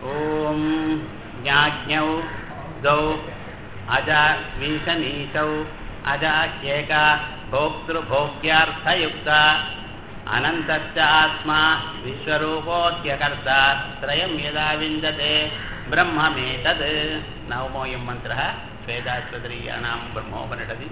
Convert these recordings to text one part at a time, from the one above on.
ॐ ज्ञाज्ञौ द्वौ अजा वीशनीशौ अजाह्येका भोक्तृभोग्यार्थयुक्ता अनन्तश्च आत्मा विश्वरूपोऽध्यकर्ता त्रयं यदा विन्दते ब्रह्ममेतद् नवमोऽयं मन्त्रः वेदाश्वतरीयाणां ब्रह्मोपनिषदि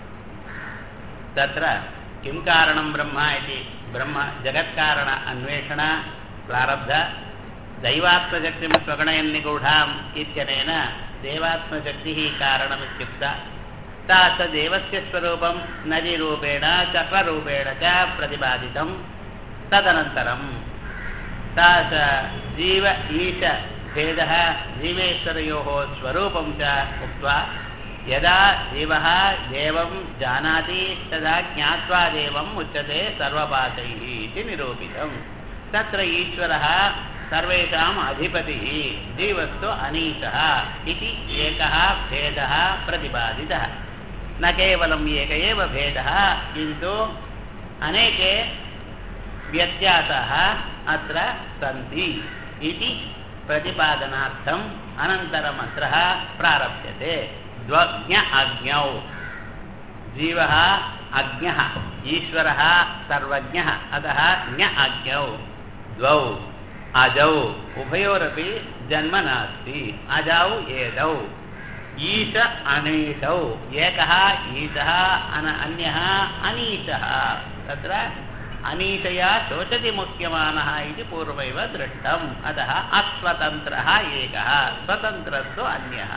तत्र किं कारणं ब्रह्म इति ब्रह्म जगत्कारण अन्वेषण प्रारब्ध दैवात्मशक्तिं स्वगणयन्निगूढाम् इत्यनेन देवात्मशक्तिः कारणमित्युक्ता ता च देवस्य स्वरूपं नदीरूपेण चक्ररूपेण च प्रतिपादितं तदनन्तरं सा च जीव ईश भेदः जीवेश्वरयोः स्वरूपं च उक्त्वा यदा जीवः देवं जानाति तदा ज्ञात्वा देवम् उच्यते सर्वपातैः इति निरूपितं तत्र ईश्वरः सर्वेषाम् अधिपतिः जीवस्तु अनीशः इति एकः भेदः प्रतिपादितः न केवलम् एक एव भेदः किन्तु अनेके व्यत्यासाः अत्र सन्ति इति प्रतिपादनार्थम् अनन्तरमन्त्रः प्रारभ्यते द्वज्ञ अज्ञौ जीवः अज्ञः ईश्वरः सर्वज्ञः अतः ज्ञ अज्ञौ द्वौ अजौ उभयोरपि जन्म नास्ति अजौ एदौ ईश अनीशौ एकः ईशः अन अन्यः अनीशः तत्र अनीशया शोचति मुह्यमानः इति पूर्वमेव दृष्टम् अतः अस्वतन्त्रः एकः स्वतन्त्रस्तु अन्यः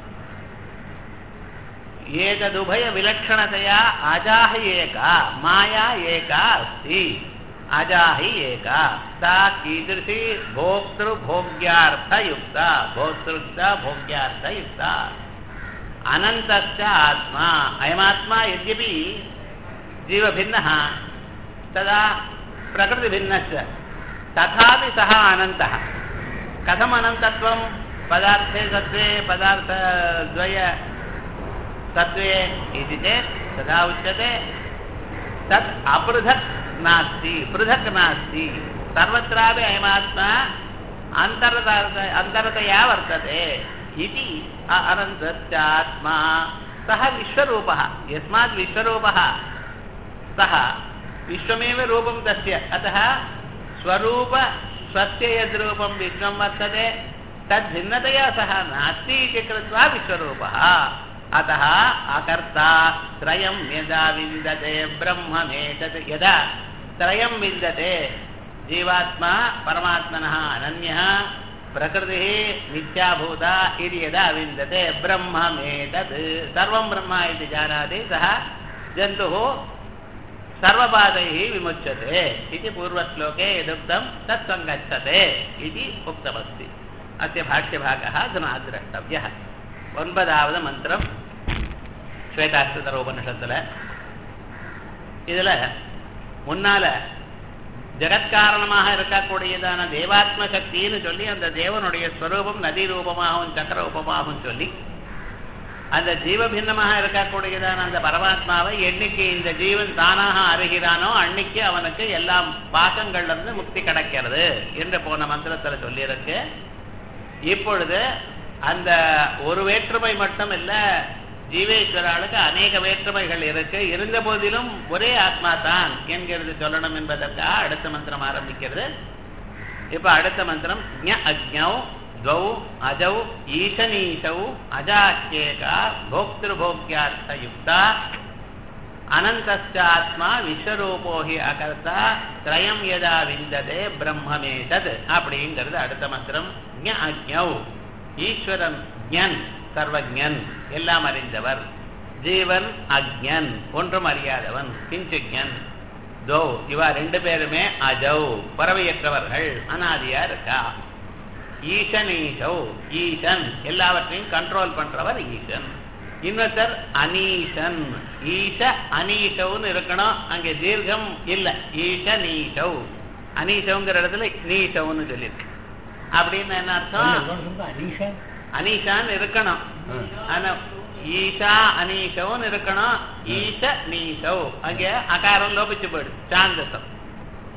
एतदुभयविलक्षणतया अजाः एका माया एका अस्ति अजाहि एका सा कीदृशी भोक्तृभोग्यार्थयुक्ता भोक्तृक्ता भोग्यार्थयुक्ता अनन्तश्च आत्मा अयमात्मा यद्यपि जीवभिन्नः तदा प्रकृतिभिन्नश्च तथापि सः अनन्तः कथम् अनन्तत्वं पदार्थे सत्त्वे पदार्थद्वय सत्त्वे इति चेत् तथा उच्यते तत् अपृथक् नास्ति पृथक् नास्ति सर्वत्रापि अयमात्मा अन्तरत अन्तरतया वर्तते इति अनन्तश्चात्मा सः विश्वरूपः यस्मात् विश्वरूपः सः विश्वमेव रूपं तस्य अतः स्वरूप स्वस्य यद्रूपं विश्वं वर्तते तद्भिन्नतया सः नास्ति इति कृत्वा विश्वरूपः अतः अकर्ता त्रयं यदा विन्दते ब्रह्ममेतत् यदा त्रयं विन्दते जीवात्मा परमात्मनः अनन्यः प्रकृतिः मिथ्याभूता इति यदा विन्दते ब्रह्ममेतत् सर्वं ब्रह्म इति जानाति सः जन्तुः सर्वपादैः विमुच्यते इति पूर्वश्लोके यदुक्तं तत् सङ्गच्छते इति उक्तमस्ति अस्य भाष्यभागः अधुना द्रष्टव्यः ஒன்பதாவது மந்திரம் ஸ்வேதாஸ்திர உபனிஷத்தில் இதில் முன்னால் ஜெகத்காரணமாக இருக்கக்கூடியதான தேவாத்ம சக்தின்னு சொல்லி அந்த தேவனுடைய ஸ்வரூபம் நதி ரூபமாகவும் சக்கர ரூபமாகவும் சொல்லி அந்த ஜீவபின்னமாக இருக்கக்கூடியதான அந்த பரமாத்மாவை என்னைக்கு இந்த ஜீவன் தானாக அருகிறானோ அன்னைக்கு அவனுக்கு எல்லாம் பாசங்கள்லேருந்து முக்தி கிடைக்கிறது என்று போன மந்திரத்தில் சொல்லியிருக்கு இப்பொழுது அந்த ஒரு வேற்றுமை மட்டும் இல்ல ஜீவேஸ்வராளுக்கு அநேக வேற்றுமைகள் இருக்கு இருந்த போதிலும் ஒரே ஆத்மா தான் என்கிறது சொல்லணும் என்பதற்காக அடுத்த மந்திரம் ஆரம்பிக்கிறது இப்ப அடுத்த மந்திரம் அஜ்ஞௌ द्वौ अजौ ईशनीशौ अजाह्येका भोक्तृभोग्यार्थयुक्ता अनन्तश्चात्मा விஸ்வரூபோ ஹி அகர்த்தா திரயம் யதா விந்ததே பிரம்மமேதத் அப்படிங்கிறது அடுத்த மந்திரம் அஜ்ஞௌ ஈஸ்வரன் ஜன் சர்வஜன் எல்லாம் அறிந்தவர் ஜீவன் அக்ஞன் ஒன்றும் அறியாதவன் கிஞ்சுஜன் தோ இவா ரெண்டு பேருமே அஜௌ பறவையற்றவர்கள் அனாதியா இருக்கா ஈசன் ஈசௌ ஈசன் எல்லாவற்றையும் கண்ட்ரோல் பண்றவர் ஈசன் இன்னொருத்தர் அனீசன் ஈச அனீசவுன்னு இருக்கணும் அங்கே தீர்க்கம் இல்லை ஈச நீசௌ அனீசவுங்கிற இடத்துல நீசவுன்னு சொல்லியிருக்கு அப்படின்னு என்ன அர்த்தம் அனீஷான்னு இருக்கணும் ஆனா ஈஷா அனீஷவுன்னு இருக்கணும் ஈஷ நீஷவ் அங்கே அகாரம் லோபிச்சு போயிடுது சாந்தசம்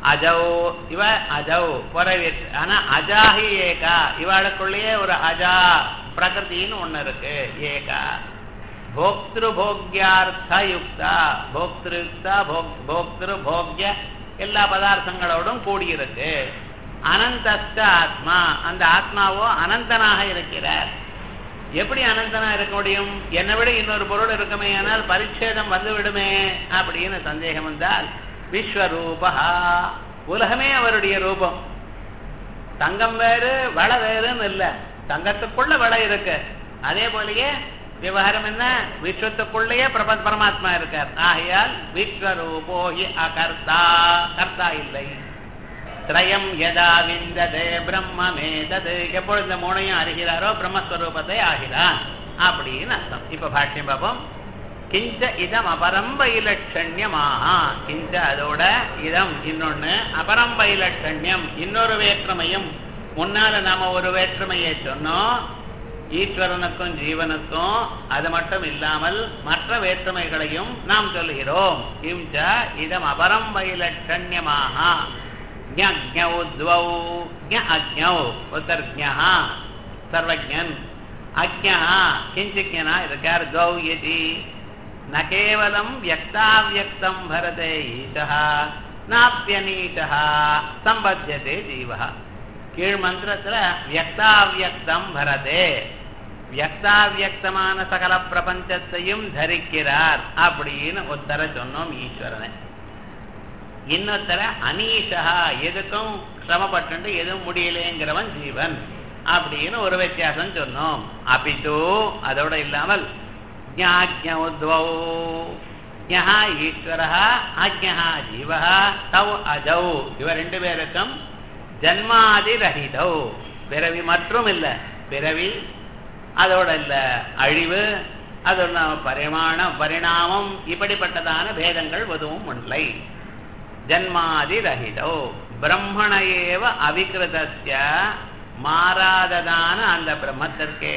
அஜௌ இவ அஜௌ புறவேற்று ஆனா அஜாஹி ஏகா இவாளுக்குள்ளேயே ஒரு அஜா பிரகிருத்தின்னு ஒண்ணு இருக்கு ஏகா போக்திரு போக்யார்த்த யுக்தா போக்திரு யுக்தா போக்திரு போக்ய எல்லா பதார்த்தங்களோடும் கூடியிருக்கு அனந்தஸ்த ஆத்மா அந்த ஆத்மாவோ அனந்தனாக இருக்கிறார் எப்படி அனந்தனா இருக்க முடியும் என்னை விட இன்னொரு பொருள் இருக்குமே ஆனால் பரிச்சேதம் வந்து விடுமே அப்படின்னு சந்தேகம் வந்தால் விஸ்வரூபா உலகமே அவருடைய ரூபம் தங்கம் வேறு வள வேறுன்னு இல்லை தங்கத்துக்குள்ள வள இருக்கு அதே போலயே விவகாரம் என்ன விஸ்வத்துக்குள்ளேயே பிரப பரமாத்மா இருக்கார் ஆகையால் விஸ்வரூபோ ஹி அகர்த்தா கர்த்தா இல்லை திரயம் யதா விந்ததே பிரம்மமேதது எப்பொழுது இந்த மூணையும் அறிகிறாரோ பிரம்மஸ்வரூபத்தை ஆகிறான் அப்படின்னு அர்த்தம் இப்ப பாஷ்யம் பார்ப்போம் கிஞ்ச இதம் அபரம்பைலட்சண்யமாக கிஞ்ச அதோட இதம் இன்னொன்னு அபரம்பைலட்சண்யம் இன்னொரு வேற்றுமையும் முன்னால நாம ஒரு வேற்றுமையை சொன்னோம் ஈஸ்வரனுக்கும் ஜீவனுக்கும் அது மட்டும் இல்லாமல் மற்ற வேற்றுமைகளையும் நாம் சொல்லுகிறோம் கிஞ்ச இதம் அபரம்பைலட்சண்யமாக ज्ञौ द्वौ ज्ञ अज्ञौ उत्तर्ज्ञः सर्वज्ञन् अज्ञः किञ्चिज्ञना இருக்கார் द्वौ यदि न केवलं व्यक्ताव्यक्तं भरते ईशः नाप्यनीशः सम्बध्यते जीवः கீழ் மந்திரத்துல வியக்தாவியக்தம் பரதே வியக்தாவியக்தமான சகல பிரபஞ்சத்தையும் தரிக்கிறார் அப்படின்னு ஒருத்தர சொன்னோம் ஈஸ்வரனை இன்னொருத்தர அனீஷா எதுக்கும் சிரமப்பட்டு எதுவும் முடியலைங்கிறவன் ஜீவன் அப்படின்னு ஒரு வித்தியாசம் சொன்னோம் அபிது அதோட இல்லாமல் ஜாஜ்ஞௌத்வௌ ஞா ஈஸ்வரா ஆஜ்ஞா ஜீவா தவ் அஜௌ இவ ரெண்டு பேருக்கும் ஜன்மாதி ரஹிதௌ பிறவி மற்றும் இல்லை பிறவி அதோட இல்ல அழிவு அதோட பரிமாணம் பரிணாமம் இப்படிப்பட்டதான பேதங்கள் எதுவும் இல்லை ஜன்மாதி ரஹிதோ பிரம்மண ஏவ அவிகிருதஸ்ய மாறாததான அந்த பிரம்மத்திற்கே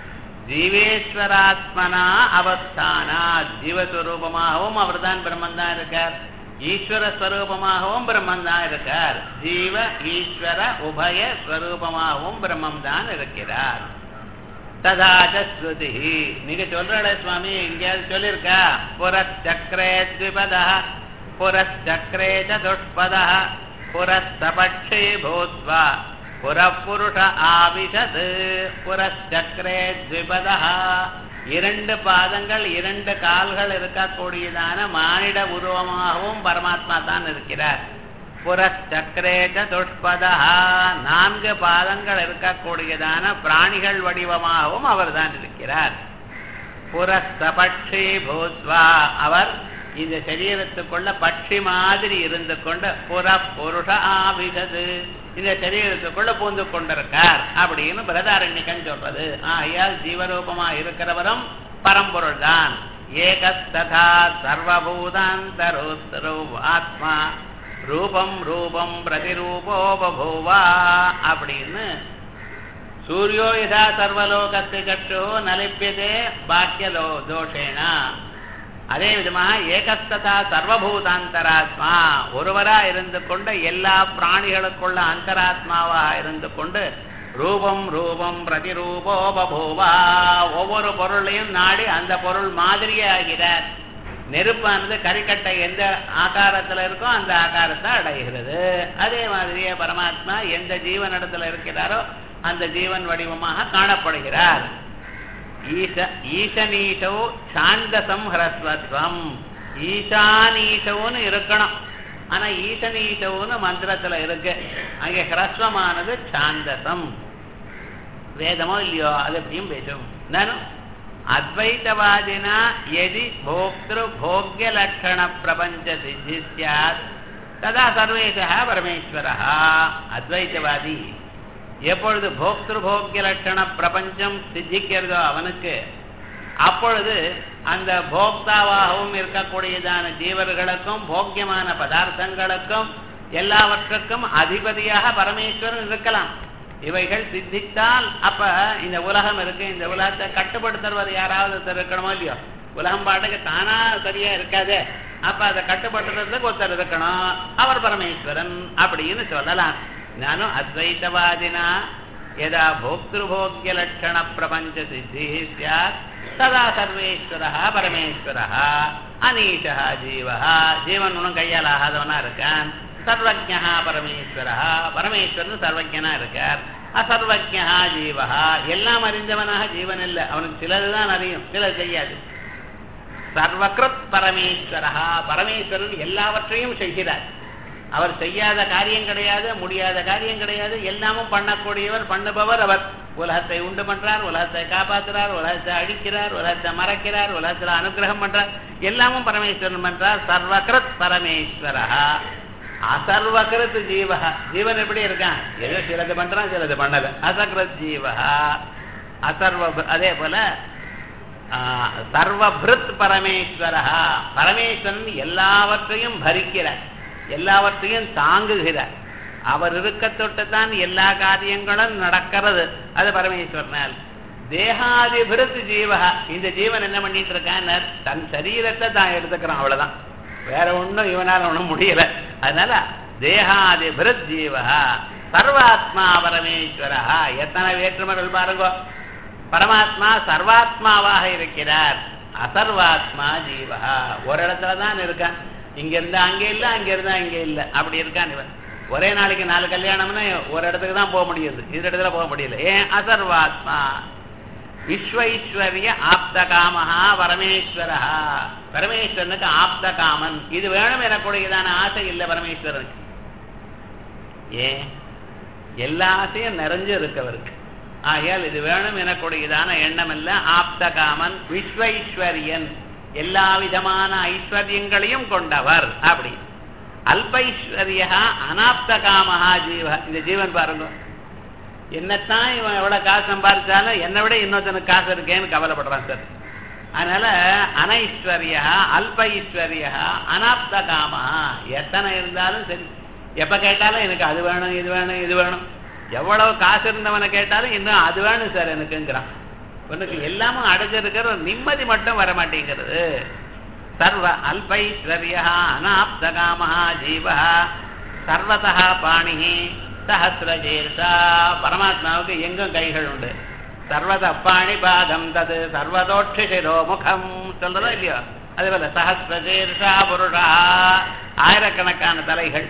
ஜீவேஸ்வராத்மனா அவஸ்தானா ஜீவஸ்வரூபமாகவும் அவர் தான் பிரம்மன் தான் இருக்கார் ஈஸ்வர ஸ்வரூபமாகவும் பிரம்மன் தான் இருக்கார் ஜீவ ஈஸ்வர உபய ஸ்வரூபமாகவும் பிரம்மம் தான் இருக்கிறார் ததாச்ச ஸ்ருதி நீங்க சொல்ற சுவாமி எங்கேயாவது சொல்லியிருக்கா புறச்சக்கரே த்விபதா पुरश्चक्रे च दुष्पदः पुरस्तपक्षे भूत्वा புறப்புருஷ ஆவிஷத் புறச்சக்கரே த்விபதः இரண்டு பாதங்கள் இரண்டு கால்கள் இருக்கக்கூடியதான மானிட உருவமாகவும் பரமாத்மா தான் இருக்கிறார் புறச்சக்கரேச்ச துஷ்பதா நான்கு பாதங்கள் இருக்கக்கூடியதான பிராணிகள் வடிவமாகவும் அவர் தான் இருக்கிறார் புறஸ்தபட்சி பூத்வா அவர் இந்த சரீரத்துக்குள்ள பட்சி மாதிரி இருந்து கொண்டு புற புருஷ ஆவிதது இந்த சரீரத்துக்குள்ள பூந்து கொண்டிருக்கார் அப்படின்னு பிரதாரண்யக்கன் சொல்றது ஆகையால் ஜீவரூபமா இருக்கிறவரும் பரம்பொருள் தான் ஏகஸ்ததா சர்வபூதாந்தரோஸ்தரோ ஆத்மா ரூபம் ரூபம் பிரதிரூபோ பபூவா அப்படின்னு சூரியோ யதா சர்வலோகத்து கற்றோ நலிப்பியதே பாக்கியலோ தோஷேன அதே விதமாக ஏகஸ்ததா சர்வபூதாந்தராத்மா ஒருவரா இருந்து கொண்டு எல்லா பிராணிகளுக்குள்ள அந்தராத்மாவா இருந்து கொண்டு ரூபம் ரூபம் பிரதிரூபோ பபூவா ஒவ்வொரு பொருளையும் நாடி அந்த பொருள் மாதிரியே ஆகிறார் நெருப்பானது கரிக்கட்டை எந்த ஆகாரத்துல இருக்கோ அந்த ஆகாரத்தை அடைகிறது அதே மாதிரியே பரமாத்மா எந்த ஜீவனிடத்துல இருக்கிறாரோ அந்த ஜீவன் வடிவமாக காணப்படுகிறார் ஈச ஈசனீசோ சாந்தசம் ஹரஸ்வத்வம் ஈசானீசோன்னு இருக்கணும் ஆனா ஈசனீசோன்னு மந்திரத்துல இருக்கு அங்கே ஹரஸ்வமானது சாந்தசம் வேதமோ இல்லையோ அது எப்படியும் பேசும் நானும் அத்வைத்தவாதினா எதி போக்திரு போக்ய லட்சண பிரபஞ்ச சித்தி சாத் ததா சர்வேசா பரமேஸ்வரா அத்வைத்தவாதி எப்பொழுது போக்திரு போக்கிய லட்சண பிரபஞ்சம் சித்திக்கிறதோ அவனுக்கு அப்பொழுது அந்த போக்தாவாகவும் இருக்கக்கூடியதான ஜீவர்களுக்கும் போக்கியமான பதார்த்தங்களுக்கும் எல்லாவற்றுக்கும் அதிபதியாக பரமேஸ்வரன் இருக்கலாம் இவைகள் சித்தித்தால் அப்ப இந்த உலகம் இருக்கு இந்த உலகத்தை கட்டுப்படுத்துறது யாராவது இருக்கணுமோ இல்லையோ உலகம் பாட்டுக்கு தானா சரியா இருக்காதே அப்ப அதை கட்டுப்படுத்துறதுக்கு ஒருத்தர் இருக்கணும் அவர் பரமேஸ்வரன் அப்படின்னு சொல்லலாம் நானும் அத்வைத்தவாதினா யதா போக்திருபோக்கிய லட்சண பிரபஞ்ச சித்தி சாத் ததா சர்வேஸ்வரா பரமேஸ்வரா அனீஷா ஜீவா ஜீவன் ஒன்றும் கையால் ஆகாதவனா இருக்கான் சர்வஜா பரமேஸ்வரா பரமேஸ்வரன் சர்வஜனா இருக்கார் அசர்வஜா ஜீவா எல்லாம் அறிந்தவனாக ஜீவன் இல்லை அவனுக்கு சிலதுதான் அறியும் சிலது செய்யாது சர்வகிருத் பரமேஸ்வரா பரமேஸ்வரன் எல்லாவற்றையும் செய்கிறார் அவர் செய்யாத காரியம் கிடையாது முடியாத காரியம் கிடையாது எல்லாமும் பண்ணக்கூடியவர் பண்ணுபவர் அவர் உலகத்தை உண்டு பண்றார் உலகத்தை காப்பாற்றுறார் உலகத்தை அழிக்கிறார் உலகத்தை மறைக்கிறார் உலகத்துல அனுகிரகம் பண்றார் எல்லாமும் பரமேஸ்வரன் பண்றார் சர்வகிருத் பரமேஸ்வரா அசர்வகிருத் ஜீவா ஜீவன் எப்படி இருக்கான் ஏதோ சிலது பண்றான் சிலது பண்ணல அசகிருத் ஜீவா அசர்வ அதே போல சர்வபிருத் பரமேஸ்வரா பரமேஸ்வரன் எல்லாவற்றையும் பரிக்கிறார் எல்லாவற்றையும் தாங்குகிறார் அவர் இருக்க தொட்டு தான் எல்லா காரியங்களும் நடக்கிறது அது பரமேஸ்வரனால் தேகாதிபிருத் ஜீவா இந்த ஜீவன் என்ன பண்ணிட்டு இருக்கான் தன் சரீரத்தை தான் எடுத்துக்கிறான் அவ்வளவுதான் வேற ஒண்ணும் இவனால ஒண்ணும் முடியல அதனால தேகாதிபிருத் ஜீவா சர்வாத்மா பரமேஸ்வரா எத்தனை வேற்றுமைகள் பாருங்க பரமாத்மா சர்வாத்மாவாக இருக்கிறார் அசர்வாத்மா ஜீவா ஒரு இடத்துல தான் இருக்கான் இங்க இருந்தா அங்க இல்ல அங்க இருந்தா இங்க இல்ல அப்படி இருக்கான் இவன் ஒரே நாளைக்கு நாலு கல்யாணம்னா ஒரு இடத்துக்கு தான் போக முடியுது இந்த இடத்துல போக முடியல ஏன் அசர்வாத்மா விஸ்வைஸ்வரிய ஆப்த காமஹா பரமேஸ்வரா பரமேஸ்வரனுக்கு ஆப்த காமன் இது வேணும் எனக்கூடியதான ஆசை இல்லை பரமேஸ்வரனுக்கு ஏன் எல்லா ஆசையும் நிறைஞ்சு இருக்கவருக்கு ஆகையால் இது வேணும் எனக்கூடியதான எண்ணம் இல்ல ஆப்த காமன் விஸ்வைஸ்வரியன் எல்லா விதமான ஐஸ்வர்யங்களையும் கொண்டவர் அப்படி அல்பைஸ்வர்யா அனாப்த காமஹா ஜீவ இந்த ஜீவன் பாருங்க என்னத்தான் இவன் எவ்வளவு காசு சம்பாதிச்சாலும் என்னை விட இன்னொருத்தனுக்கு காசு இருக்கேன்னு கவலைப்படுறான் சார் அதனால அனைஸ்வர்யா அல்ப ஐஸ்வர்யா அனாப்த காமஹா எத்தனை இருந்தாலும் சரி எப்ப கேட்டாலும் எனக்கு அது வேணும் இது வேணும் இது வேணும் எவ்வளவு காசு இருந்தவனை கேட்டாலும் இன்னும் அது வேணும் சார் எனக்குங்கிறான் உனக்கு எல்லாமும் அடைஞ்சிருக்கிற ஒரு நிம்மதி மட்டும் வர மாட்டேங்கிறது சர்வ அல்பைஸ்வர்யா அனாப்தகாமஹா ஜீவா சர்வதா பாணி சஹசிரஜீர்ஷா பரமாத்மாவுக்கு எங்கும் கைகள் உண்டு சர்வத பாணி பாதம் தது சர்வதோட்சிரோ முகம் சொல்றதோ இல்லையோ அதே போல சஹசிரஜீர்ஷா புருஷா ஆயிரக்கணக்கான தலைகள்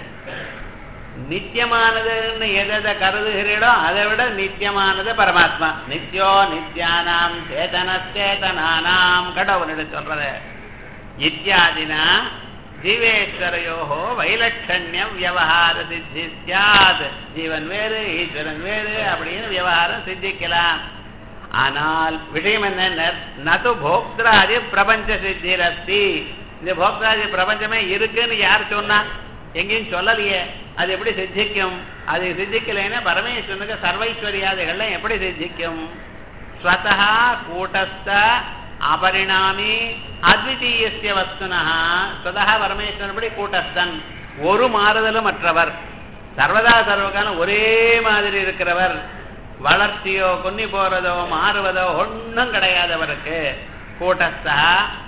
நித்தியமானதுன்னு எதை கருதுகிறீடோ அதை விட நித்தியமானது பரமாத்மா நித்யோ நித்யானாம் சேதனச்சேதனானாம் கடவுள் சொல்றது இத்தியாதினா ஜீவேஸ்வரையோகோ வைலட்சண்ய வியவகார சித்தி சியாத் ஜீவன் வேறு ஈஸ்வரன் வேறு அப்படின்னு விவகாரம் சித்திக்கலாம் ஆனால் விஷயம் என்ன நது போக்திராதி பிரபஞ்ச சித்திரஸ்தி இந்த போக்திராதி பிரபஞ்சமே இருக்குன்னு யார் சொன்னா எங்கேயும் சொல்லலையே அது எப்படி சித்திக்கும் அது சித்திக்கலைன்னா பரமேஸ்வரனுக்கு சர்வைஸ்வரியாதைகள்லாம் எப்படி சித்திக்கும் ஸ்வதா கூட்டஸ்த அபரிணாமி அத்விதீயசிய வஸ்துனா ஸ்வதா பரமேஸ்வரன்படி கூட்டஸ்தன் ஒரு மாறுதலும் மற்றவர் சர்வதா சர்வகாலம் ஒரே மாதிரி இருக்கிறவர் வளர்ச்சியோ கொன்னி போறதோ மாறுவதோ ஒன்றும் கிடையாதவருக்கு கூட்டஸ்தா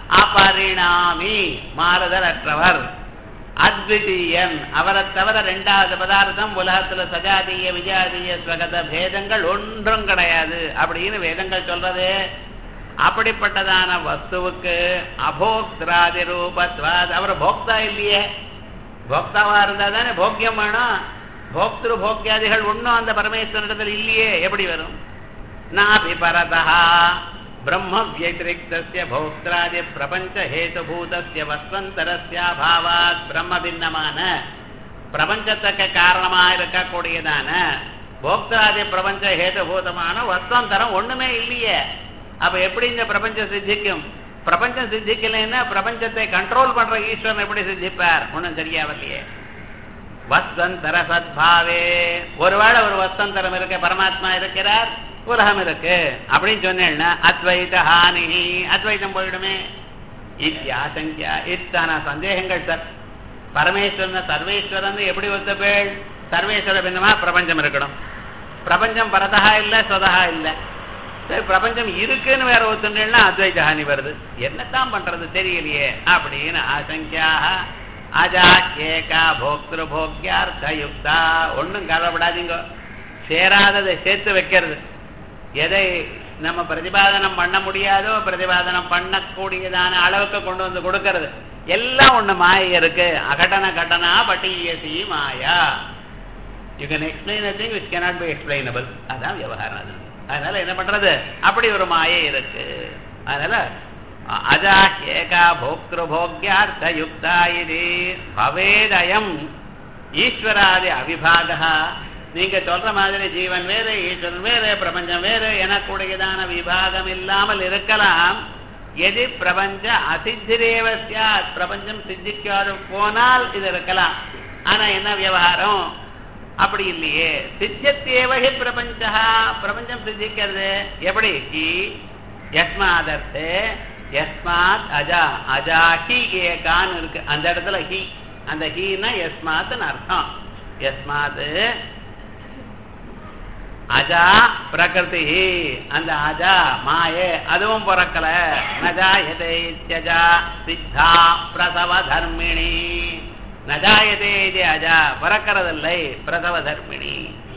அபரிணாமி மாறுதல் அற்றவர் அத்விதீயன் அவரை தவிர ரெண்டாவது பதார்த்தம் உலகத்துல சஜாதீய விஜாதீய ஸ்வகத பேதங்கள் ஒன்றும் கிடையாது அப்படின்னு வேதங்கள் சொல்றது அப்படிப்பட்டதான வஸ்துவுக்கு அபோக்திராதி ரூபத்வாத் அவர் போக்தா இல்லையே போக்தாவா இருந்தா தானே போக்கியம் வேணும் போக்திரு போக்கியாதிகள் ஒன்றும் அந்த பரமேஸ்வரத்தில் இல்லையே எப்படி வரும் நாபி பரதா பிரம்ம வியதிரிக்தஸ்ய போக்திராதி பிரபஞ்ச ஹேதுபூதஸ்ய வஸ்வந்தரஸ்யாபாவாத் பிரம்ம பின்னமான பிரபஞ்சத்துக்கு காரணமா இருக்கக்கூடியதான போக்திராதி பிரபஞ்ச ஹேதுபூதமான வஸ்வந்தரம் ஒண்ணுமே இல்லையே அப்ப எப்படி இந்த பிரபஞ்சம் சித்திக்கும் பிரபஞ்சம் சித்திக்கலைன்னா பிரபஞ்சத்தை கண்ட்ரோல் பண்ற ஈஸ்வரன் எப்படி சித்திப்பார் ஒன்றும் சரியா வரலையே வஸ்வந்தர சத்பாவே ஒருவேளை ஒரு வஸ்வந்தரம் இருக்க பரமாத்மா இருக்கிறார் உலகம் இருக்கு அப்படின்னு சொன்னேன்னா அத்வைத ஹானி அத்வைதம் போயிடுமே இத்தியாசங்கியா இத்தனை சந்தேகங்கள் சார் பரமேஸ்வரன் சர்வேஸ்வரன் எப்படி ஒத்துப்பேள் சர்வேஸ்வர பின்னமா பிரபஞ்சம் இருக்கணும் பிரபஞ்சம் பரதா இல்ல சொதகா இல்ல சரி பிரபஞ்சம் இருக்குன்னு வேற ஒத்துனா அத்வைத ஹானி வருது என்னத்தான் பண்றது தெரியலையே அப்படின்னு ஆசங்கியாக அஜா ஏகா போக்திரு போக்யார்த்த யுக்தா ஒன்றும் கவலைப்படாதீங்க சேராததை சேர்த்து வைக்கிறது எதை நம்ம பிரதிபாதனம் பண்ண முடியாதோ பிரதிபாதனம் பண்ணக்கூடியதான அளவுக்கு கொண்டு வந்து கொடுக்கறது எல்லாம் ஒண்ணு மாயை இருக்கு அகட்டன கட்டனா பட்டியசி மாயா you can explain a thing which cannot be explainable அதான் விவகாரம் அது அதனால என்ன பண்றது அப்படி ஒரு மாயை இருக்கு அதனால அஜா ஏகா போக்திரு போக்யார்த்த யுக்தா இது பவேதயம் ஈஸ்வராதி அவிபாகா நீங்க சொல்ற மாதிரி ஜீவன் வேறு ஈஸ்வரன் வேறு பிரபஞ்சம் வேறு எனக்கூடியதான விபாகம் இல்லாமல் இருக்கலாம் எது பிரபஞ்ச அசித்திரேவசியா பிரபஞ்சம் சித்திக்காது போனால் இது இருக்கலாம் ஆனா என்ன விவகாரம் அப்படி இல்லையே சித்தியத்தேவகி பிரபஞ்சா பிரபஞ்சம் சித்திக்கிறது எப்படி ஹி யஸ்மாதர்த்தே யஸ்மாத் அஜா அஜா ஹி ஏகான்னு இருக்கு அந்த இடத்துல ஹி அந்த ஹீனா யஸ்மாத்னு அர்த்தம் யஸ்மாத் அஜா பிரகிருதி அந்த அஜா மாயே அதுவும் பிறக்கல நஜாயதே இத்யஜா சித்தா பிரசவ தர்மிணி நஜாயதே இது அஜா பிறக்கிறதில்லை பிரசவ தர்மிணி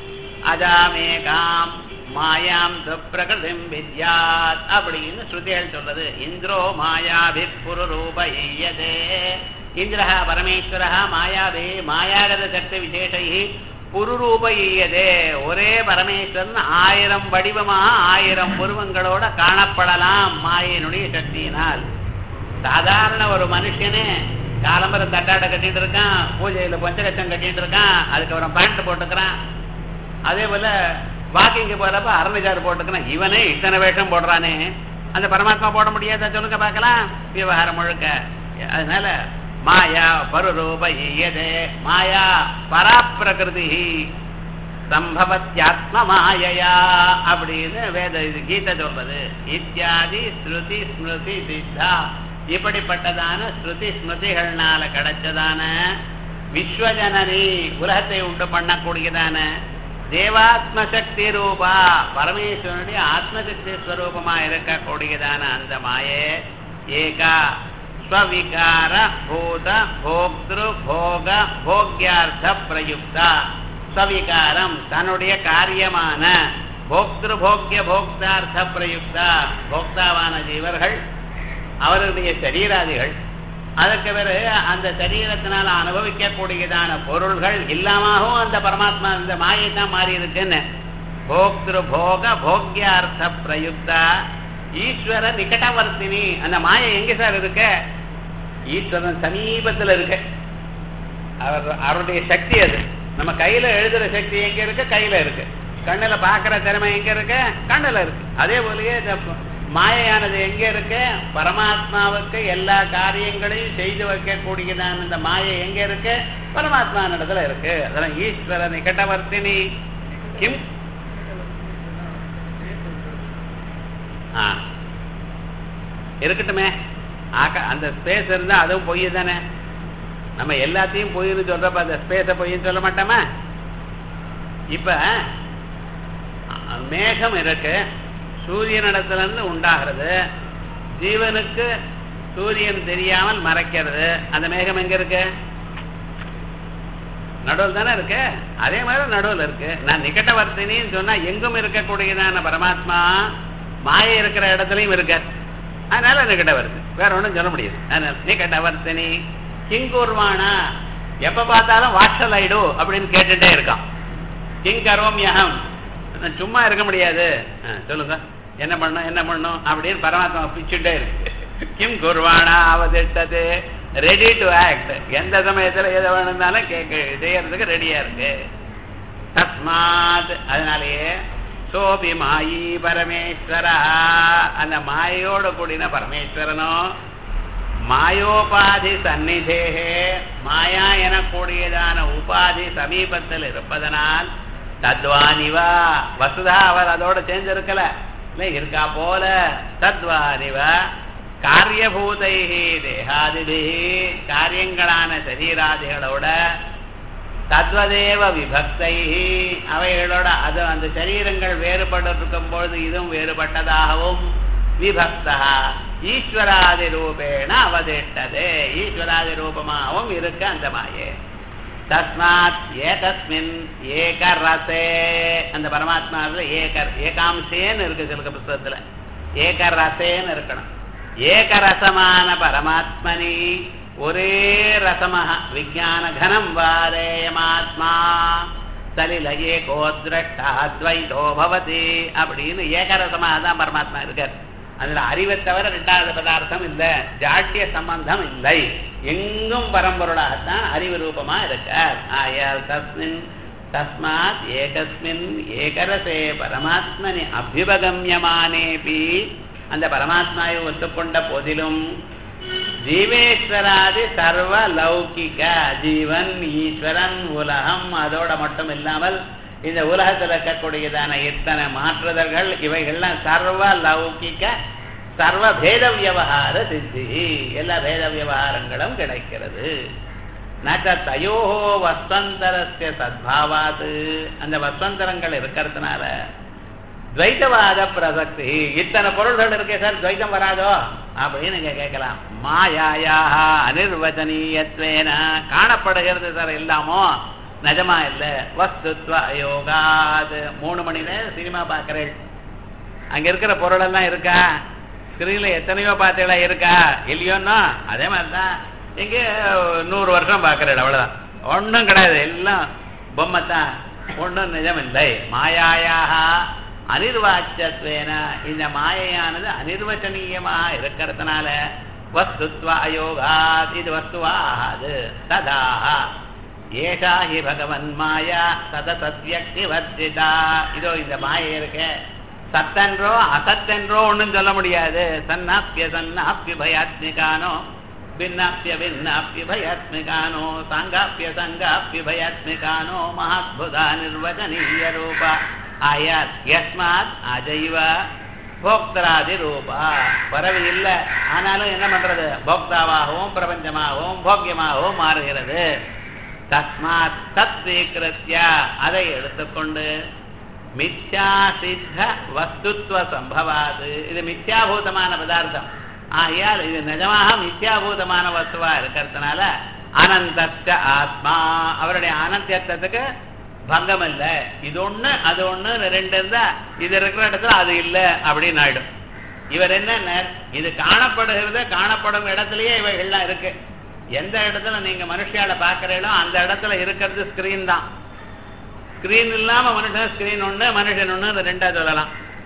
அஜாமேகாம் மாயாம் பிரகிருதிம் வித்யாத் அப்படின்னு ஸ்ருதிகள் சொல்றது இந்திரோ மாயாபி புருரூப ஈயதே இந்திரஹ பரமேஸ்வரஹ மாயாவே மாயாகத சக்தி விசேஷை புருரூப ஈயதே ஒரே பரமேஸ்வரன் ஆயிரம் வடிவமாக ஆயிரம் உருவங்களோட காணப்படலாம் மாயினுடைய சக்தியினால் சாதாரண ஒரு மனுஷனே காலம்பரம் தட்டாடை கட்டிட்டு இருக்கான் பூஜையில பஞ்சகச்சம் கட்டிட்டு இருக்கான் அதுக்கப்புறம் பேண்ட் போட்டுக்கிறான் அதே போல வாக்கிங்க போறப்ப அரணிஜார் போட்டுக்கிறான் இவனே இத்தனை வேஷம் போடுறானே அந்த பரமாத்மா போட முடியாத சொல்லுங்க பார்க்கலாம் விவகாரம் முழுக்க அதனால மாயா பருரூப ஈயதே மாயா பராப்பிரகிருதி சம்பவத்தியாத்ம மாயையா அப்படின்னு வேத இது கீதை சொல்றது இத்தியாதி ஸ்ருதி ஸ்மிருதி சித்தா இப்படிப்பட்டதான ஸ்ருதி ஸ்மிருதிகள்னால கிடைச்சதான விஸ்வஜனனி உலகத்தை உண்டு பண்ணக்கூடியதான தேவாத்ம சக்தி ரூபா பரமேஸ்வரனுடைய ஆத்மசக்தி ஸ்வரூபமா இருக்கக்கூடியதான அந்த மாயே ஏகா ஸ்வவிகார பூத போக்திரு போக போக்யார்த்த பிரயுக்தா ஸ்வவிகாரம் தன்னுடைய காரியமான போக்திரு போக்கிய போக்தார்த்த பிரயுக்தா போக்தாவான ஜீவர்கள் அவர்களுடைய சரீராதிகள் அதற்கு பிறகு அந்த சரீரத்தினால் அனுபவிக்கக்கூடியதான பொருள்கள் இல்லாமவும் அந்த பரமாத்மா இந்த மாயை தான் மாறி இருக்குன்னு போக்திரு போக போக்யார்த்த பிரயுக்தா ஈஸ்வர நிகட்டவர்த்தினி அந்த மாயை எங்க சார் இருக்க ஈஸ்வரன் சமீபத்தில் இருக்கு அவர் அவருடைய சக்தி அது நம்ம கையில எழுதுற சக்தி எங்க இருக்கு கையில இருக்கு கண்ணுல பாக்குற திறமை எங்க இருக்கு கண்ணுல இருக்கு அதே போலயே இந்த மாயையானது எங்க இருக்கு பரமாத்மாவுக்கு எல்லா காரியங்களையும் செய்து வைக்கக்கூடியதான இந்த மாயை எங்க இருக்கு பரமாத்மா இடத்துல இருக்கு அதெல்லாம் ஈஸ்வர நிகட்டவர்த்தினி கிம் ஆ இருக்கட்டுமே ஆக்க அந்த ஸ்பேஸ் இருந்தா அதுவும் பொய் தானே நம்ம எல்லாத்தையும் பொய்னு சொல்றப்ப அந்த ஸ்பேஸ பொய்ன்னு சொல்ல மாட்டோமா இப்ப மேகம் இருக்கு சூரியனிடத்துல இருந்து உண்டாகிறது ஜீவனுக்கு சூரியன் தெரியாமல் மறைக்கிறது அந்த மேகம் எங்க இருக்கு நடுவில் தானே இருக்கு அதே மாதிரி நடுவில் இருக்கு நான் நிகட்டவர்த்தினின்னு சொன்னா எங்கும் இருக்கக்கூடியதான பரமாத்மா மாயை இருக்கிற இடத்துலயும் இருக்க அதனால நிகட்டவர்த்தி வேற ஒன்றும் சொல்ல முடியாது அதனால நிகட்டவர்த்தினி கிங்கூர்வானா எப்ப பார்த்தாலும் வாட்சல் ஆயிடு அப்படின்னு கேட்டுட்டே இருக்கான் கிங் கரோமியகம் சும்மா இருக்க முடியாது சொல்லுங்க என்ன பண்ணும் என்ன பண்ணும் அப்படின்னு பரமாத்மா பிச்சுட்டே இருக்கு கிம் குர்வானா அவதிட்டது ரெடி டு ஆக்ட் எந்த சமயத்துல எதை வேணும்னாலும் கேட்க செய்யறதுக்கு ரெடியா இருக்கு தஸ்மாத் அதனாலேயே சோபி மாயி பரமேஸ்வரா அந்த மாயோடு கூடின பரமேஸ்வரனும் மாயோபாதி சந்நிதேகே மாயா எனக்கூடியதான உபாதி சமீபத்தில் இருப்பதனால் தத்வானிவா வசுதா அவர் அதோட சேர்ந்திருக்கல இல்லை இருக்கா போல தத்வானிவா காரியபூதை தேகாதிபி காரியங்களான சரீராதிகளோட தத்வதேவ விபக்தை அவைகளோட அது அந்த சரீரங்கள் வேறுபட்டு இருக்கும் பொழுது இதுவும் வேறுபட்டதாகவும் விபக்தா ஈஸ்வராதி ரூபேண அவதிஷ்டதே ஈஸ்வராதி ரூபமாகவும் இருக்கு அந்த மாயே தஸ்மாத் ஏகஸ்மின் ஏக ரசே அந்த பரமாத்மாவில் ஏக ஏகாம்சேன்னு இருக்கு சில புஸ்தகத்துல ஏக ரசேன்னு இருக்கணும் ஏகரசமான பரமாத்மனி ஒரே ரசமஹ விஜான கனம் வாரேயமாத்மா சலில ஏகோ திரஷ்டா அத்வைதோ பவதி அப்படின்னு ஏகரசமாக தான் பரமாத்மா இருக்கார் அதுல அறிவை தவிர ரெண்டாவது பதார்த்தம் இல்லை ஜாட்டிய சம்பந்தம் இல்லை எங்கும் பரம்பொருளாகத்தான் அறிவு ரூபமா இருக்கார் ஆயால் தஸ்மின் தஸ்மாத் ஏகஸ்மின் ஏகரசே பரமாத்மனி அபியுபகமியமானேபி அந்த பரமாத்மாவை ஒத்துக்கொண்ட போதிலும் ஜீவேஸ்வராதி சர்வ லௌகிக ஜீவன் ஈஸ்வரன் உலகம் அதோட மட்டும் இல்லாமல் இந்த உலகத்தில் இருக்கக்கூடியதான இத்தனை மாற்றுதல்கள் இவைகள்லாம் சர்வ லௌகிக சர்வ பேத வியவகார சித்தி எல்லா பேத வியவகாரங்களும் கிடைக்கிறது நச்ச தயோஹோ வஸ்வந்தரஸ்ய சத்பாவாது அந்த வஸ்வந்தரங்கள் இருக்கிறதுனால துவைத்தவாத பிரசக்தி இத்தனை பொருள்கள் இருக்கே சார் துவைத்தம் வராதோ அப்படின்னு நீங்க கேட்கலாம் மாயாயாக அனிர்வச்சனீயத்வேன காணப்படுகிறது சார் இல்லாமோ நிஜமா இல்ல வஸ்துத்வ யோகாது மூணு மணி நேரம் சினிமா பார்க்கறேன் அங்க இருக்கிற பொருள் எல்லாம் இருக்கா ஸ்கிரீன்ல எத்தனையோ பார்த்தீங்களா இருக்கா இல்லையோன்னா அதே மாதிரிதான் இங்க நூறு வருஷம் பார்க்கறேன் அவ்வளவுதான் ஒன்றும் கிடையாது எல்லாம் பொம்மை தான் ஒன்றும் நிஜம் இல்லை மாயாயாக அனிர்வாச்சத்வேன இந்த மாயையானது அனிர்வச்சனீயமாக இருக்கிறதுனால வஸ்துத்வ அயோகாத் இது வஸ்துவா ஆகாது ததாக ஏஷா ஹி பகவன் மாயா சதசத்யக்தி வர்ஜிதா இதோ இந்த மாயை இருக்க சத்தென்றோ அசத்தென்றோ ஒன்றும் சொல்ல முடியாது சன்னாப்பிய சன்னாப்பிய பயாத்மிகானோ भिन्नाप्य भिन्नाप्य भयात्मिकानो साङ्गाप्य साङ्गाप्य भयात्मिकानो महाद्भुता निर्वचनीय रूप आयात् यस्मात् அஜைவ போக்தராதி ரூபா பறவை இல்லை ஆனாலும் என்ன பண்றது போக்தாவாகவும் பிரபஞ்சமாகவும் போக்கியமாகவும் மாறுகிறது தஸ்மாத் தத் ஸ்வீகிருத்திய அதை எடுத்துக்கொண்டு மித்யா சித்த வஸ்துத்வ சம்பவாது இது மித்யாபூதமான பதார்த்தம் ஆகையால் இது நிஜமாக மித்யாபூதமான வஸ்துவா இருக்கிறதுனால அனந்தச்ச ஆத்மா அவருடைய அனந்தியத்துக்கு பங்கம் இல்ல இது ஒண்ணு அது ஒண்ணு ரெண்டு இருந்தா இது இருக்கிற இடத்துல அது இல்ல அப்படின்னு ஆயிடும் இவர் என்ன இது காணப்படுகிறது காணப்படும் இடத்துலயே இவைகள்லாம் இருக்கு எந்த இடத்துல நீங்க மனுஷியால பாக்குறீங்களோ அந்த இடத்துல இருக்கிறது ஸ்கிரீன் தான் ஸ்கிரீன் இல்லாம மனுஷன் ஸ்கிரீன் ஒண்ணு மனுஷன் ஒண்ணு ரெண்டா சொல்லலாம்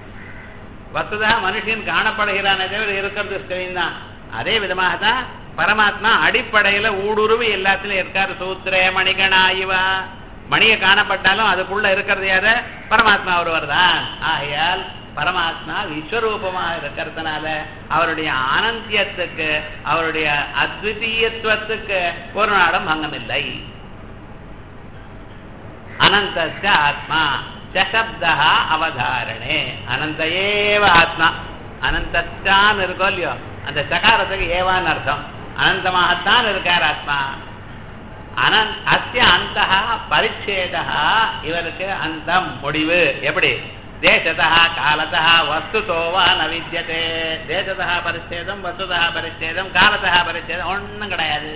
வசுதா மனுஷன் காணப்படுகிறானே தவிர இருக்கிறது ஸ்கிரீன் தான் அதே விதமாக தான் பரமாத்மா அடிப்படையில ஊடுருவி எல்லாத்திலும் இருக்காரு சூத்திரே மணிகணா இவா மணியை காணப்பட்டாலும் அதுக்குள்ள இருக்கிறது யாரு பரமாத்மா ஒருவர் தான் ஆகையால் பரமாத்மா விஸ்வரூபமாக இருக்கிறதுனால அவருடைய ஆனந்தியத்துக்கு அவருடைய அத்விதீயத்துவத்துக்கு ஒரு நாளும் பங்கம் இல்லை அனந்தஸ்ய ஆத்மா சசப்தா அவதாரணே அனந்த ஏவ ஆத்மா அனந்தான்னு இருக்கோ இல்லையோ அந்த சகாரத்துக்கு ஏவான்னு அர்த்தம் அனந்தமாகத்தான் இருக்கார் ஆத்மா அனந் அஸ்ய அந்த பரிச்சேதா இவருக்கு அந்தம் முடிவு எப்படி தேசதா காலதா வஸ்துதோவா ந வித்தியதே தேசதா பரிச்சேதம் வஸ்துதா பரிச்சேதம் காலதா பரிச்சேதம் ஒன்றும் கிடையாது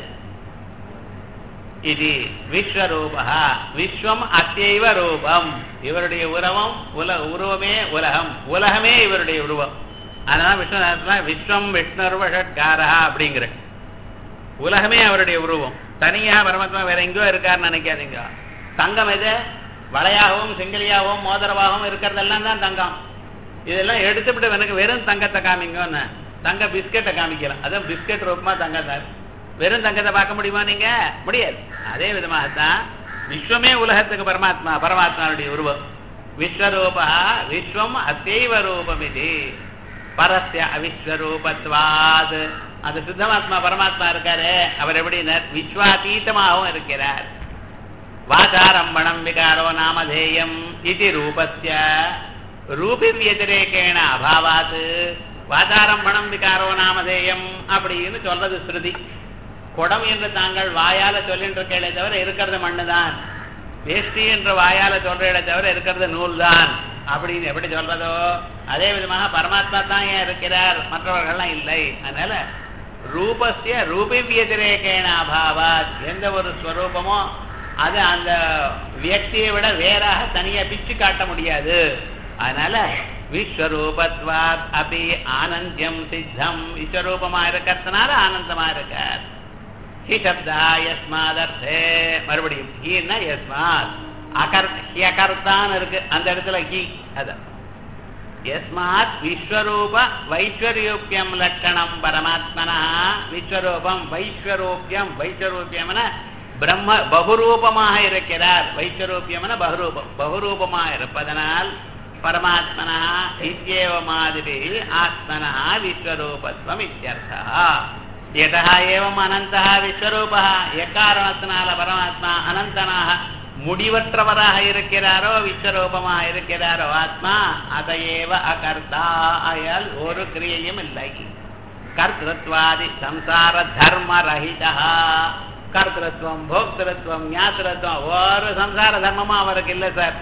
இது விஸ்வரூபா விஸ்வம் அத்தியவ ரூபம் இவருடைய உருவம் உல உருவமே உலகம் உலகமே இவருடைய உருவம் அதனால விஸ்வநாத்மா விஸ்வம் விஷ்ணுர்வஷட்காரா அப்படிங்கிற உலகமே அவருடைய உருவம் தனியா பரமாத்மா வேற எங்கேயோ இருக்காருன்னு நினைக்காதீங்க தங்கம் எது வளையாகவும் செங்கலியாகவும் மோதிரமாகவும் இருக்கிறதெல்லாம் தான் தங்கம் இதெல்லாம் எடுத்துவிட்டு எனக்கு வெறும் தங்கத்தை காமிங்கன்னு தங்க பிஸ்கெட்டை காமிக்கலாம் அதான் பிஸ்கெட் ரூபமா தங்கம் தான் வெறும் தங்கத்தை பார்க்க முடியுமா நீங்க முடியாது அதே விதமாகத்தான் விஸ்வமே உலகத்துக்கு பரமாத்மா பரமாத்மாவுடைய உருவம் விஸ்வரூபா விஸ்வம் அசைவ ரூபம் இது பரஸ்ய அவிஸ்வரூபத்வாது அந்த சுத்தமாத்மா பரமாத்மா இருக்காரு அவர் எப்படினர் விஸ்வாதீதமாகவும் இருக்கிறார் வாசாரம்பணம் விகாரோ நாமதேயம் இது ரூபஸ்ய ரூபி வியதிரேகேண அபாவாது வாசாரம்பணம் விகாரோ நாமதேயம் அப்படின்னு சொல்றது ஸ்ருதி குடம் என்று தாங்கள் வாயால சொல்லிட்டு இருக்கே தவிர இருக்கிறது மண்ணுதான் வேஷ்டி என்ற வாயால சொல்றத தவிர இருக்கிறது நூல் தான் அப்படின்னு எப்படி சொல்றதோ அதே விதமாக பரமாத்மா தான் ஏன் இருக்கிறார் மற்றவர்கள்லாம் இல்லை அதனால ரூபஸ்ய ரூபி வியதிரேகேன அபாவாத் எந்த ஒரு ஸ்வரூபமோ அது அந்த வியக்தியை விட வேறாக தனியா பிச்சு காட்ட முடியாது அதனால விஸ்வரூபத்வாத் அபி ஆனந்தியம் சித்தம் விஸ்வரூபமா இருக்கிறதுனால ஆனந்தமா இருக்கார் ஹி சப்தா யஸ்மாதர்த்தே மறுபடியும் ஹீன்னா யஸ்மாத் அகர் ஹியகர்த்தான் இருக்கு அந்த இடத்துல ஹி அதான் யஸ்மாத் விஸ்வரூப வைஸ்வரூபியம் லட்சணம் பரமாத்மனா விஸ்வரூபம் வைஸ்வரூபியம் வைஸ்வரூபியம்னா பிரம்ம பகுரூபமாக இருக்கிறார் வைஸ்வரூபியம்னா பகுரூபம் பகுரூபமாக இருப்பதனால் பரமாத்மனா இத்தியேவ மாதிரி ஆத்மனா விஸ்வரூபத்வம் இத்தியர்த்தா यतः एवम् अनन्तः விஸ்வரூபः எக்காரணத்தினால பரமாத்மா அனந்தனாக முடிவற்றவராக இருக்கிறாரோ விஸ்வரூபமாக இருக்கிறாரோ ஆத்மா அதையேவ அகர்த்தா ஆயால் ஒரு கிரியையும் இல்லை கர்த்தத்வாதி சம்சார தர்ம ரஹிதா கர்த்தத்துவம் போக்திருத்துவம் ஞாத்திரத்துவம் ஒரு சம்சார தர்மமும் அவருக்கு இல்லை சார்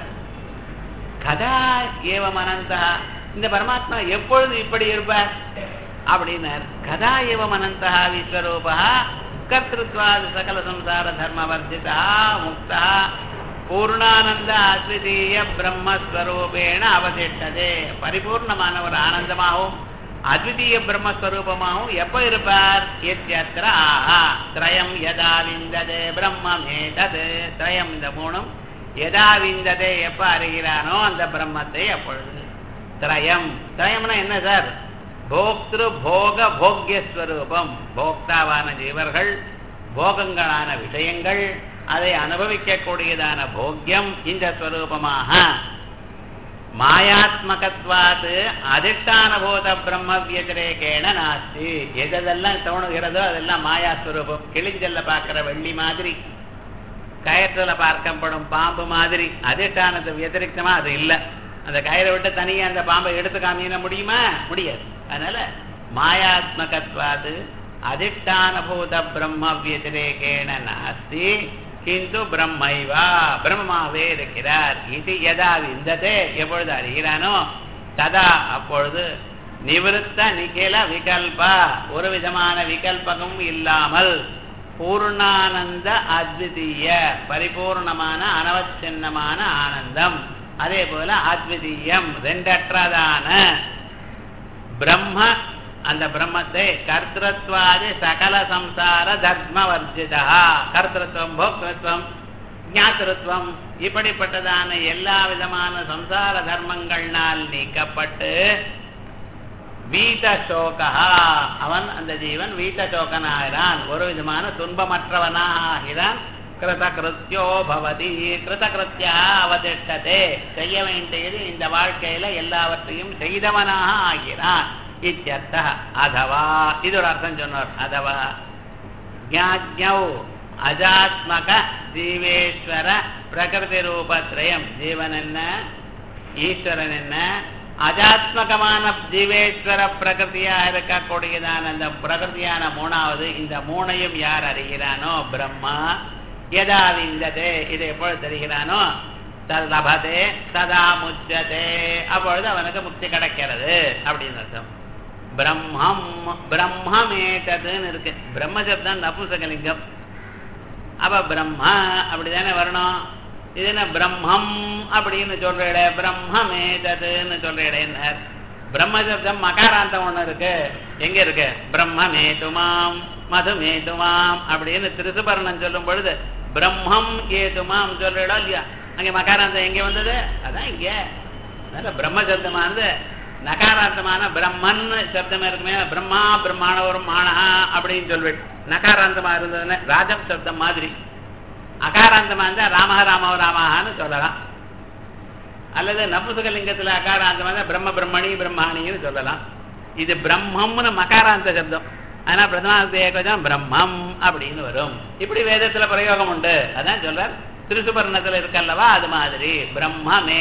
கதா ஏவம் அனந்தா இந்த பரமாத்மா எப்பொழுது இப்படி இருப்பார் அப்படின்னார் கதா ஏவம் அனந்தா விஸ்வரூபா கர்த்திருவாது சகல சம்சார தர்மவர்ஜிதா முக்தா பூர்ணானந்த அத்விதீய பிரம்மஸ்வரூபேண அவதிஷ்டதே பரிபூர்ணமான ஒரு ஆனந்தமாகவும் அத்விதீய பிரம்மஸ்வரூபமாகவும் எப்ப இருப்பார் எத்தியத்திர ஆஹா திரயம் யதா விந்ததே பிரம்மமேதது திரயம் இந்த மூணும் எதா விந்ததே எப்ப அறிகிறானோ அந்த பிரம்மத்தை அப்பொழுது திரயம் திரயம்னா என்ன சார் போக்திரு போக போக்யஸ்வரூபம் போக்தாவான ஜீவர்கள் போகங்களான விஷயங்கள் அதை அனுபவிக்கக்கூடியதான போக்கியம் இந்த ஸ்வரூபமாக மாயாத்மகத்வாது அதிஷ்டானபூத பிரம்ம வியதிரேகேன நாஸ்தி எதெல்லாம் தோணுகிறதோ அதெல்லாம் மாயாஸ்வரூபம் கிழிஞ்சல்ல பார்க்கிற வெள்ளி மாதிரி கயத்துல பார்க்கப்படும் பாம்பு மாதிரி அதிஷ்டானத்தை வியதிரிக்தமா அது இல்லை அந்த கயிறை விட்டு தனியா அந்த பாம்பை எடுத்து காமின முடியுமா முடியாது அதனால மாயாத்மகத்வாது அதிஷ்டானபூத பிரம்ம வியதிரேகேன நாஸ்தி கிந்து பிரம்மைவா பிரம்மமாவே இருக்கிறார் இது எதா விந்ததே எப்பொழுது அறிகிறானோ ததா அப்பொழுது நிவிருத்த நிகில விகல்பா ஒரு விதமான விகல்பகம் இல்லாமல் பூர்ணானந்த அத்விதீய பரிபூர்ணமான அனவச்சின்னமான ஆனந்தம் அதே போல அத்விதீயம் ரெண்டற்றதான பிரம்ம அந்த பிரம்மத்தை கர்த்தத்வாதி சகல சம்சார தர்ம வர்ஜிதா கர்த்தத்துவம் போக்திருத்துவம் ஞாத்திருத்துவம் இப்படிப்பட்டதான எல்லா விதமான சம்சார தர்மங்கள்னால் நீக்கப்பட்டு வீத சோகா அவன் அந்த ஜீவன் வீத சோகனாகிறான் ஒரு விதமான துன்பமற்றவனாக ஆகிறான் கிருதகிருத்தியோ பவதி கிருதகிருத்தியா அவதிஷ்டதே செய்ய வேண்டியது இந்த வாழ்க்கையில எல்லாவற்றையும் செய்தவனாக ஆகிறான் இத்தியர்த்த அதவா இது ஒரு அர்த்தம் சொன்னார் அதவா ஜாஜ்ஞௌ அஜாத்மக ஜீவேஸ்வர பிரகிருதி ரூபத்ரயம் ஜீவன் என்ன ஈஸ்வரன் என்ன அஜாத்மகமான ஜீவேஸ்வர பிரகிருதியா இருக்கக்கூடியதான அந்த பிரகிருதியான மூணாவது இந்த மூணையும் யார் அறிகிறானோ பிரம்மா எதா விந்ததே இதை எப்பொழுது தெரிகிறானோ தத் லபதே சதா முச்சதே அப்பொழுது அவனுக்கு முக்தி கிடைக்கிறது அப்படின்னு அர்த்தம் பிரம்மம் பிரம்மமேட்டதுன்னு இருக்கு பிரம்ம சப்தம் நபுசகலிங்கம் அப்ப பிரம்மா அப்படிதானே வரணும் இது என்ன பிரம்மம் அப்படின்னு சொல்ற பிரம்மமேததுன்னு சொல்ற என்ன பிரம்ம சப்தம் மகாராந்தம் ஒண்ணு இருக்கு எங்க இருக்கு பிரம்மமேதுமாம் மதுமேதுமாம் அப்படின்னு திருசுபர்ணம் சொல்லும் பொழுது பிரம்மம் ஏதுமாம் சொல்றா இல்லையா அங்க மகாராந்தம் எங்க வந்தது அதான் இங்க அதனால பிரம்ம சப்தமானது நகாராந்தமான பிரம்மன் சப்தம் இருக்குமே பிரம்மா பிரம்மாணவரும் மானஹா அப்படின்னு சொல்வேன் நகாராந்தமா இருந்ததுன்னு ராஜம் சப்தம் மாதிரி அகாராந்தமா இருந்தா ராமஹ ராமவ ராமஹான்னு சொல்லலாம் அல்லது நபுசுகலிங்கத்துல அகாராந்தமா இருந்தா பிரம்ம பிரம்மணி பிரம்மாணின்னு சொல்லலாம் இது பிரம்மம்னு மகாராந்த சப்தம் ஆனா பிரதமாந்த ஏகவச்சனம் பிரம்மம் அப்படின்னு வரும் இப்படி வேதத்துல பிரயோகம் உண்டு அதான் சொல்றார் திருசுபர்ணத்துல இருக்கல்லவா அது மாதிரி பிரம்மமே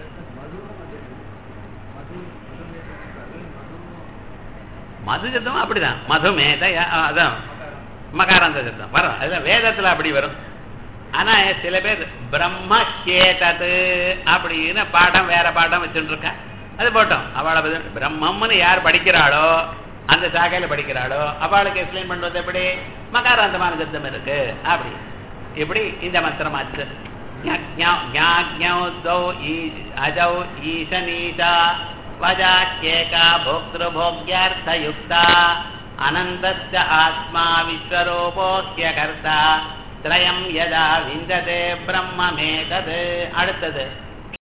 மது சப்தம் அப்படிதான் மதுமேத அதான் மகாராந்த சப்தம் வரும் அதுல வேதத்துல அப்படி வரும் ஆனா சில பேர் பிரம்ம கேட்டது அப்படின்னு பாடம் வேற பாடம் வச்சுட்டு இருக்கா அது போட்டோம் அவளை பத்தி- பிரம்மம்னு யார் படிக்கிறாளோ அந்த சாகையில படிக்கிறாளோ அவளுக்கு எக்ஸ்பிளைன் பண்றது எப்படி மகாராந்தமான சப்தம் இருக்கு அப்படி இப்படி இந்த மந்திரமாச்சு ஞாக்ஞௌ அஜௌ ஈசனீஷா வஜாக்கேகா போக்திருபோக்யார்த்தயுக்தா அனந்தஸ்ய ஆத்மா விஸ்வரூபோக்கிய கர்த்தா திரயம் யதா விந்ததே பிரம்மமேதது அடுத்தது